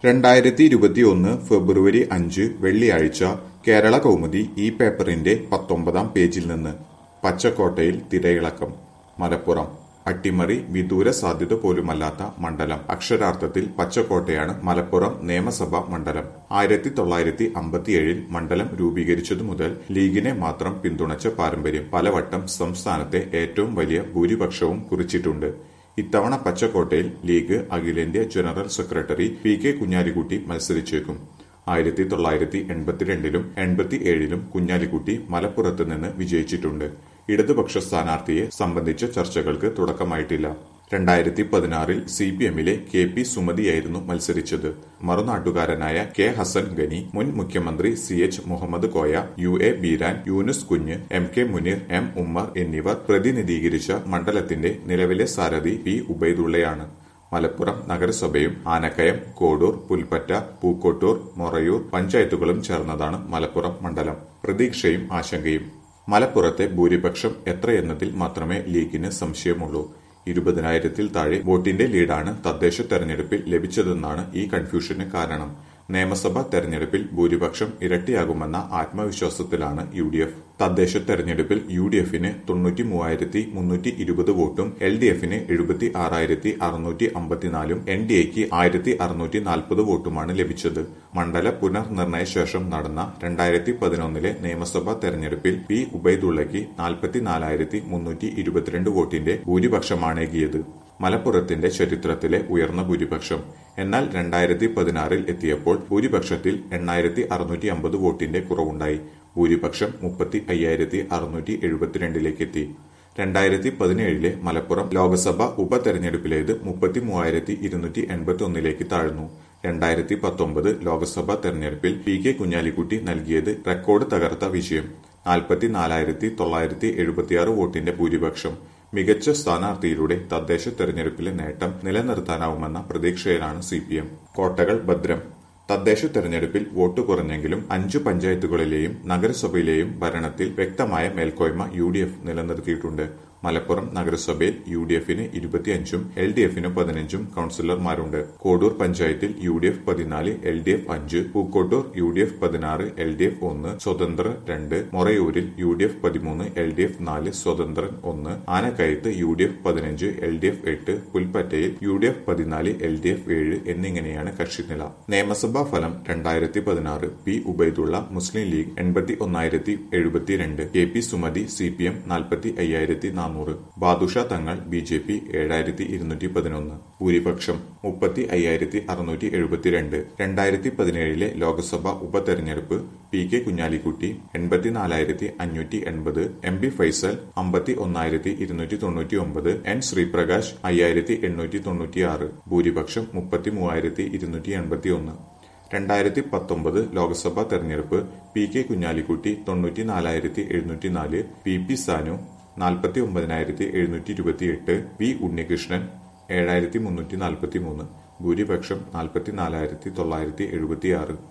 രണ്ടായിരത്തി ഇരുപത്തിയൊന്ന് ഫെബ്രുവരി അഞ്ച് വെള്ളിയാഴ്ച കേരള കൗമുദി ഈ പേപ്പറിന്റെ പത്തൊമ്പതാം പേജിൽ നിന്ന് പച്ചക്കോട്ടയിൽ തിരയിളക്കം മലപ്പുറം അട്ടിമറി വിദൂര സാധ്യത പോലുമല്ലാത്ത മണ്ഡലം അക്ഷരാർത്ഥത്തിൽ പച്ചക്കോട്ടയാണ് മലപ്പുറം നിയമസഭാ മണ്ഡലം ആയിരത്തി തൊള്ളായിരത്തി അമ്പത്തിയേഴിൽ മണ്ഡലം രൂപീകരിച്ചതു മുതൽ ലീഗിനെ മാത്രം പിന്തുണച്ച പാരമ്പര്യം പലവട്ടം സംസ്ഥാനത്തെ ഏറ്റവും വലിയ ഭൂരിപക്ഷവും കുറിച്ചിട്ടുണ്ട് ഇത്തവണ പച്ചക്കോട്ടയിൽ ലീഗ് അഖിലേന്ത്യാ general secretary P K Kunhalikutty മത്സരിച്ചേക്കും ആയിരത്തി തൊള്ളായിരത്തി എൺപത്തിരണ്ടിലും എൺപത്തി ഏഴിലും കുഞ്ഞാലിക്കുട്ടി മലപ്പുറത്ത് നിന്ന് വിജയിച്ചിട്ടുണ്ട് ഇടതുപക്ഷ സ്ഥാനാർത്ഥിയെ സംബന്ധിച്ച ചർച്ചകൾക്ക് തുടക്കമായിട്ടില്ല രണ്ടായിരത്തി പതിനാറിൽ സി പി എമ്മിലെ കെ പി സുമതിയായിരുന്നു മത്സരിച്ചത് മറുനാട്ടുകാരനായ കെ ഹസൻ ഗനി മുൻ മുഖ്യമന്ത്രി C H Muhammad Koya U A Beeran Yunus Kunju M K Muneer M Ummer എന്നിവർ പ്രതിനിധീകരിച്ച മണ്ഡലത്തിന്റെ നിലവിലെ സാരഥി പി ഉബൈദുള്ളയാണ് മലപ്പുറം നഗരസഭയും ആനക്കയം കോഡൂർ പുൽപ്പറ്റ പൂക്കോട്ടൂർ മൊറയൂർ പഞ്ചായത്തുകളും ചേർന്നതാണ് മലപ്പുറം മണ്ഡലം പ്രതീക്ഷയും ആശങ്കയും മലപ്പുറത്തെ ഭൂരിപക്ഷം എത്രയെന്നതിൽ മാത്രമേ ലീഗിന് സംശയമുള്ളൂ ഇരുപതിനായിരത്തിൽ താഴെ വോട്ടിന്റെ ലീഡാണ് തദ്ദേശ തെരഞ്ഞെടുപ്പിൽ ലഭിച്ചതെന്നാണ് ഈ കൺഫ്യൂഷന് കാരണം നിയമസഭാ തെരഞ്ഞെടുപ്പിൽ ഭൂരിപക്ഷം ഇരട്ടിയാകുമെന്ന ആത്മവിശ്വാസത്തിലാണ് യു ഡി എഫ് തദ്ദേശ തെരഞ്ഞെടുപ്പിൽ യു ഡി എഫിന് തൊണ്ണൂറ്റി മൂവായിരത്തി മുന്നൂറ്റി ഇരുപത് വോട്ടും എൽ ഡി എഫിന് എഴുപത്തി ആറായിരത്തി അറുന്നൂറ്റി അമ്പത്തിനാലും എൻ ഡി എക്ക് ആയിരത്തി അറുന്നൂറ്റി നാൽപ്പത് വോട്ടുമാണ് ലഭിച്ചത് മണ്ഡല പുനർനിർണയ ശേഷം നടന്ന രണ്ടായിരത്തി പതിനൊന്നിലെ നിയമസഭാ തെരഞ്ഞെടുപ്പിൽ പി ഉബൈദുള്ളയ്ക്ക് നാൽപ്പത്തിനാലായിരത്തി മുന്നൂറ്റി ഇരുപത്തിരണ്ട് വോട്ടിന്റെ ഭൂരിപക്ഷമാണേകിയത് മലപ്പുറത്തിന്റെ ചരിത്രത്തിലെ ഉയർന്ന ഭൂരിപക്ഷം എന്നാൽ രണ്ടായിരത്തി പതിനാറിൽ എത്തിയപ്പോൾ ഭൂരിപക്ഷത്തിൽ എണ്ണായിരത്തി അറുന്നൂറ്റി അമ്പത് വോട്ടിന്റെ കുറവുണ്ടായി ഭൂരിപക്ഷം മുപ്പത്തി അയ്യായിരത്തി അറുന്നൂറ്റി എഴുപത്തിരണ്ടിലേക്ക് എത്തി രണ്ടായിരത്തി പതിനേഴിലെ മലപ്പുറം ലോക്സഭ ഉപതെരഞ്ഞെടുപ്പിലേത് മുപ്പത്തി മൂവായിരത്തി ഇരുന്നൂറ്റി എൺപത്തി ഒന്നിലേക്ക് താഴ്ന്നു രണ്ടായിരത്തി പത്തൊമ്പത് ലോക്സഭാ തെരഞ്ഞെടുപ്പിൽ പി കെ കുഞ്ഞാലിക്കുട്ടി നൽകിയത് റെക്കോർഡ് തകർത്ത വിജയം നാൽപ്പത്തിനാലായിരത്തി തൊള്ളായിരത്തി എഴുപത്തിയാറ് വോട്ടിന്റെ ഭൂരിപക്ഷം മികച്ച സ്ഥാനാർത്ഥിയിലൂടെ തദ്ദേശ തെരഞ്ഞെടുപ്പിലെ നേട്ടം നിലനിർത്താനാവുമെന്ന പ്രതീക്ഷയിലാണ് സി പി എം കോട്ടകൾ ഭദ്രം തദ്ദേശ തെരഞ്ഞെടുപ്പിൽ വോട്ട് കുറഞ്ഞെങ്കിലും അഞ്ചു പഞ്ചായത്തുകളിലെയും നഗരസഭയിലെയും ഭരണത്തിൽ വ്യക്തമായ മേൽക്കോയ്മ യു ഡി എഫ് നിലനിർത്തിയിട്ടുണ്ട് മലപ്പുറം നഗരസഭയിൽ യു ഡി എഫിന് ഇരുപത്തിയഞ്ചും എൽ ഡി എഫിന് പതിനഞ്ചും കൌൺസിലർമാരുണ്ട് കോഡൂർ പഞ്ചായത്തിൽ യു ഡി എഫ് പതിനാല് എൽ ഡി എഫ് അഞ്ച് പൂക്കോട്ടൂർ യു ഡി എഫ് പതിനാറ് എൽ ഡി എഫ് ഒന്ന് സ്വതന്ത്ര രണ്ട് മൊറയൂരിൽ യു ഡി എഫ് പതിമൂന്ന് എൽ ഡി എഫ് നാല് സ്വതന്ത്രൻ ഒന്ന് ആനക്കയത്ത് യു ഡി എഫ് പതിനഞ്ച് എൽ ഡി എഫ് എട്ട് പുൽപ്പറ്റയിൽ യു ഡി എഫ് പതിനാല് എൽ ഡി എഫ് ഏഴ് എന്നിങ്ങനെയാണ് കക്ഷിനില നിയമസഭാ ഫലം രണ്ടായിരത്തി പതിനാറ് പി ഉബൈദുള്ള മുസ്ലിം ലീഗ് എൺപത്തി ഒന്നായിരത്തി എഴുപത്തിരണ്ട് K P Sumathi C P M നാൽപ്പത്തി അയ്യായിരത്തി നാനൂറ് ബാദുഷ തങ്ങൾ ബി ജെ പി ഏഴായിരത്തി ഇരുന്നൂറ്റി പതിനൊന്ന് ഭൂരിപക്ഷം മുപ്പത്തി അയ്യായിരത്തി അറുന്നൂറ്റി എഴുപത്തിരണ്ട് രണ്ടായിരത്തി പതിനേഴിലെ ലോക്സഭ ഉപതെരഞ്ഞെടുപ്പ് പി കെ കുഞ്ഞാലിക്കുട്ടി എൺപത്തിനാലായിരത്തി അഞ്ഞൂറ്റി എൺപത് എം പി ഫൈസൽ അമ്പത്തി ഒന്നായിരത്തി ഇരുന്നൂറ്റി തൊണ്ണൂറ്റി ഒമ്പത് എൻ ശ്രീപ്രകാശ് അയ്യായിരത്തി എണ്ണൂറ്റി തൊണ്ണൂറ്റിയാറ് ഭൂരിപക്ഷം മുപ്പത്തി മൂവായിരത്തി ഇരുന്നൂറ്റി എൺപത്തി ഒന്ന് രണ്ടായിരത്തി പത്തൊമ്പത് ലോക്സഭാ തെരഞ്ഞെടുപ്പ് പി കെ കുഞ്ഞാലിക്കുട്ടി തൊണ്ണൂറ്റിനാലായിരത്തി എഴുന്നൂറ്റി നാല് പി പി സാനു നാൽപ്പത്തി ഒമ്പതിനായിരത്തി എഴുന്നൂറ്റി ഇരുപത്തിയെട്ട് വി ഉണ്ണികൃഷ്ണൻ ഏഴായിരത്തി മുന്നൂറ്റി നാൽപ്പത്തി മൂന്ന് ഭൂരിപക്ഷം നാൽപ്പത്തിനാലായിരത്തി തൊള്ളായിരത്തി എഴുപത്തിയാറ്